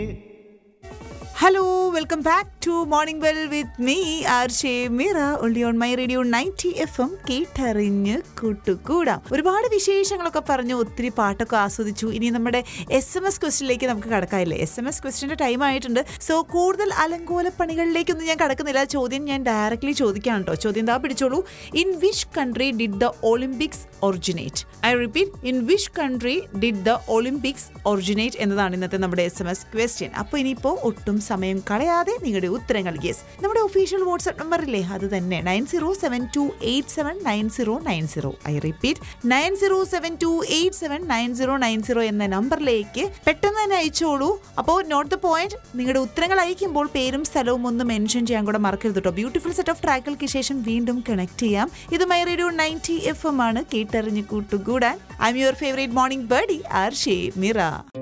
hello welcome back to morning well with me R J Meera only on my radio ninety F M കേട്ടറിഞ്ഞ് കൂട്ടുകൂടാം ഒരുപാട് വിശേഷങ്ങളൊക്കെ പറഞ്ഞു ഒത്തിരി പാട്ടൊക്കെ ആസ്വദിച്ചു ഇനി നമ്മുടെ എസ് എം എസ് ക്വസ്റ്റിനിലേക്ക് നമുക്ക് കടക്കാമില്ലേ എസ് എം എസ് ക്വസ്റ്റിന്റെ ടൈം ആയിട്ടുണ്ട് സോ കൂടുതൽ അലങ്കോല പണികളിലേക്കൊന്നും ഞാൻ കടക്കുന്നില്ല ചോദ്യം ഞാൻ ഡയറക്റ്റ്ലി ചോദിക്കാം കേട്ടോ ചോദ്യം എന്താ പിടിച്ചോളൂ in which country did the Olympics originate I repeat in which country did the Olympics originate എന്നതാണ് ഇന്നത്തെ നമ്മുടെ എസ് എം എസ് ക്വസ്റ്റ്യൻ അപ്പോൾ ഇനിയിപ്പോൾ ഒട്ടും സമയം കളയാതെ നിങ്ങളുടെ ഉത്തരങ്ങൾ യെസ് നമ്മുടെ ഒഫീഷ്യൽ വാട്സ്ആപ്പ് നമ്പർ ഇല്ലേ അത് തന്നെ nine zero seven two eight seven nine zero nine zero I repeat nine zero seven two eight seven nine zero nine zero എന്ന നമ്പറിലേക്ക് പെട്ടെന്ന് തന്നെ അയച്ചോളൂ അപ്പോൾ നോട്ട് ദ പോയിന്റ് നിങ്ങളുടെ ഉത്തരങ്ങൾ അയക്കുമ്പോൾ പേരും സ്ഥലവും ഒന്ന് മെൻഷൻ ചെയ്യാൻ കൂടെ മറക്കരുത് കേട്ടോ ബ്യൂട്ടിഫുൾ സെറ്റ് ഓഫ് ട്രാക്കുകൾക്ക് ശേഷം വീണ്ടും കണക്ട് ചെയ്യാം ഇത് my radio ninety F M ആണ് കേട്ടറിഞ്ഞ് കൂട്ടുകൂടാൻ I'm your favourite morning buddy R J മിറ